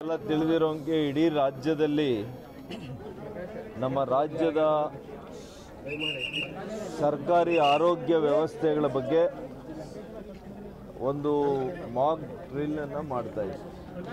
ಎಲ್ಲ ತಿಳಿದಿರೋಂಗೆ ಇಡೀ ರಾಜ್ಯದಲ್ಲಿ ನಮ್ಮ ರಾಜ್ಯದ ಸರ್ಕಾರಿ ಆರೋಗ್ಯ ವ್ಯವಸ್ಥೆಗಳ ಬಗ್ಗೆ ಒಂದು ಮಾಕ್ ಡ್ರಿಲ್ ಅನ್ನ ಮಾಡ್ತಾ ಇದ್ದೀವಿ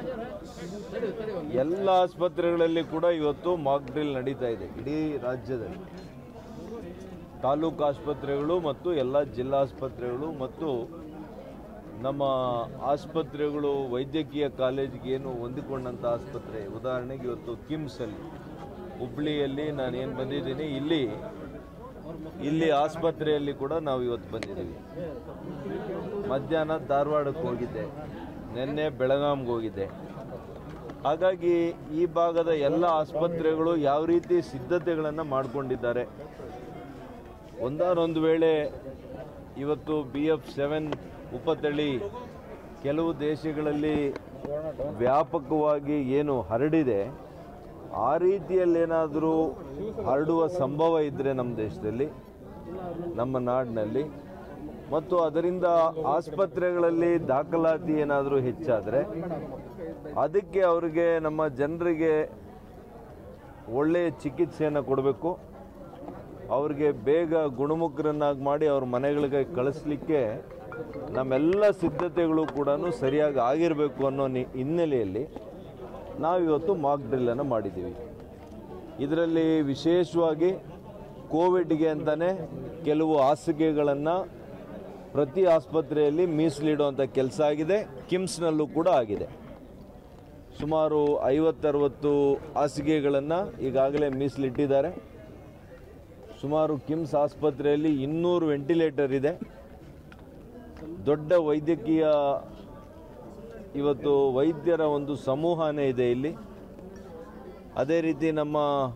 ಎಲ್ಲ ಆಸ್ಪತ್ರೆಗಳಲ್ಲಿ ಕೂಡ ಇವತ್ತು ಮಾಕ್ ಡ್ರಿಲ್ ನಡೀತಾ ಇದೆ ಇಡೀ ರಾಜ್ಯದಲ್ಲಿ ತಾಲೂಕು ಆಸ್ಪತ್ರೆಗಳು ಮತ್ತು ಎಲ್ಲ ಜಿಲ್ಲಾಸ್ಪತ್ರೆಗಳು ಮತ್ತು ನಮ್ಮ ಆಸ್ಪತ್ರೆಗಳು ವೈದ್ಯಕೀಯ ಕಾಲೇಜಿಗೆ ಏನು ಹೊಂದಿಕೊಂಡಂಥ ಆಸ್ಪತ್ರೆ ಉದಾಹರಣೆಗೆ ಇವತ್ತು ಕಿಮ್ಸಲ್ಲಿ ಹುಬ್ಳಿಯಲ್ಲಿ ನಾನು ಏನು ಬಂದಿದ್ದೀನಿ ಇಲ್ಲಿ ಇಲ್ಲಿ ಆಸ್ಪತ್ರೆಯಲ್ಲಿ ಕೂಡ ನಾವು ಇವತ್ತು ಬಂದಿದ್ದೀವಿ ಮಧ್ಯಾಹ್ನ ಧಾರವಾಡಕ್ಕೆ ಹೋಗಿದ್ದೆ ನಿನ್ನೆ ಬೆಳಗಾಂಗೆ ಹೋಗಿದ್ದೆ ಹಾಗಾಗಿ ಈ ಭಾಗದ ಎಲ್ಲ ಆಸ್ಪತ್ರೆಗಳು ಯಾವ ರೀತಿ ಸಿದ್ಧತೆಗಳನ್ನು ಮಾಡಿಕೊಂಡಿದ್ದಾರೆ ಒಂದಾನೊಂದು ವೇಳೆ ಇವತ್ತು ಬಿ ಎಫ್ ಸೆವೆನ್ ಉಪತಳಿ ಕೆಲವು ದೇಶಗಳಲ್ಲಿ ವ್ಯಾಪಕವಾಗಿ ಏನು ಹರಡಿದೆ ಆ ರೀತಿಯಲ್ಲೇನಾದರೂ ಹರಡುವ ಸಂಭವ ಇದ್ದರೆ ನಮ್ಮ ದೇಶದಲ್ಲಿ ನಮ್ಮ ನಾಡಿನಲ್ಲಿ ಮತ್ತು ಅದರಿಂದ ಆಸ್ಪತ್ರೆಗಳಲ್ಲಿ ದಾಖಲಾತಿ ಏನಾದರೂ ಹೆಚ್ಚಾದರೆ ಅದಕ್ಕೆ ಅವರಿಗೆ ನಮ್ಮ ಜನರಿಗೆ ಒಳ್ಳೆಯ ಚಿಕಿತ್ಸೆಯನ್ನು ಕೊಡಬೇಕು ಅವ್ರಿಗೆ ಬೇಗ ಗುಣಮುಖರನ್ನಾಗಿ ಮಾಡಿ ಅವ್ರ ಮನೆಗಳಿಗೆ ಕಳಿಸ್ಲಿಕ್ಕೆ ನಮ್ಮೆಲ್ಲ ಸಿದ್ಧತೆಗಳು ಕೂಡ ಸರಿಯಾಗಿ ಆಗಿರಬೇಕು ಅನ್ನೋ ನಿ- ಹಿನ್ನೆಲೆಯಲ್ಲಿ ನಾವಿವತ್ತು ಮಾಕ್ ಡ್ರಿಲ್ಲನ್ನು ಮಾಡಿದ್ದೀವಿ ಇದರಲ್ಲಿ ವಿಶೇಷವಾಗಿ ಕೋವಿಡ್ಗೆ ಅಂತಲೇ ಕೆಲವು ಹಾಸಿಗೆಗಳನ್ನು ಪ್ರತಿ ಆಸ್ಪತ್ರೆಯಲ್ಲಿ ಮೀಸಲಿಡುವಂಥ ಕೆಲಸ ಆಗಿದೆ ಕಿಮ್ಸ್ನಲ್ಲೂ ಕೂಡ ಆಗಿದೆ ಸುಮಾರು ಐವತ್ತರವತ್ತು ಹಾಸಿಗೆಗಳನ್ನು ಈಗಾಗಲೇ ಮೀಸಲಿಟ್ಟಿದ್ದಾರೆ ಸುಮಾರು ಕಿಮ್ಸ್ ಆಸ್ಪತ್ರೆಯಲ್ಲಿ ಇನ್ನೂರು ವೆಂಟಿಲೇಟರ್ ಇದೆ ದೊಡ್ಡ ವೈದ್ಯಕೀಯ ಇವತ್ತು ವೈದ್ಯರ ಒಂದು ಸಮೂಹನೇ ಇದೆ ಇಲ್ಲಿ ಅದೇ ರೀತಿ ನಮ್ಮ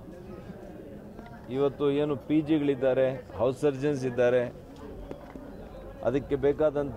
ಇವತ್ತು ಏನು ಪಿ ಜಿಗಳಿದ್ದಾರೆ ಹೌಸ್ ಸರ್ಜನ್ಸ್ ಇದ್ದಾರೆ ಅದಕ್ಕೆ ಬೇಕಾದಂಥ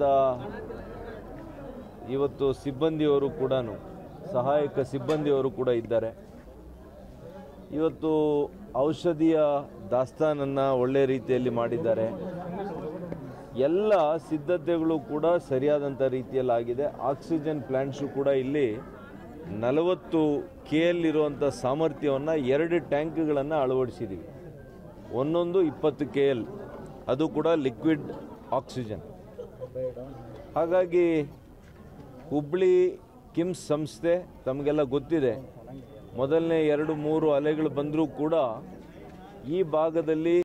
ಇವತ್ತು ಸಿಬ್ಬಂದಿಯವರು ಕೂಡ ಸಹಾಯಕ ಸಿಬ್ಬಂದಿಯವರು ಕೂಡ ಇದ್ದಾರೆ ಇವತ್ತು ಔಷಧಿಯ ದಾಸ್ತಾನನ್ನು ಒಳ್ಳೆ ರೀತಿಯಲ್ಲಿ ಮಾಡಿದ್ದಾರೆ ಎಲ್ಲ ಸಿದ್ಧತೆಗಳು ಕೂಡ ಸರಿಯಾದಂಥ ರೀತಿಯಲ್ಲಿ ಆಗಿದೆ ಆಕ್ಸಿಜನ್ ಪ್ಲ್ಯಾಂಟ್ಸು ಕೂಡ ಇಲ್ಲಿ ನಲವತ್ತು ಕೆ ಎಲ್ಲಿರುವಂಥ ಸಾಮರ್ಥ್ಯವನ್ನು ಎರಡು ಟ್ಯಾಂಕ್ಗಳನ್ನು ಅಳವಡಿಸಿದ್ದೀವಿ ಒಂದೊಂದು ಇಪ್ಪತ್ತು ಕೆ ಎಲ್ ಅದು ಕೂಡ ಲಿಕ್ವಿಡ್ ಆಕ್ಸಿಜನ್ ಹಾಗಾಗಿ ಹುಬ್ಳಿ ಕಿಮ್ಸ್ ಸಂಸ್ಥೆ ತಮಗೆಲ್ಲ ಗೊತ್ತಿದೆ ಮೊದಲನೇ ಎರಡು ಮೂರು ಅಲೆಗಳು ಬಂದರೂ ಕೂಡ ಈ ಭಾಗದಲ್ಲಿ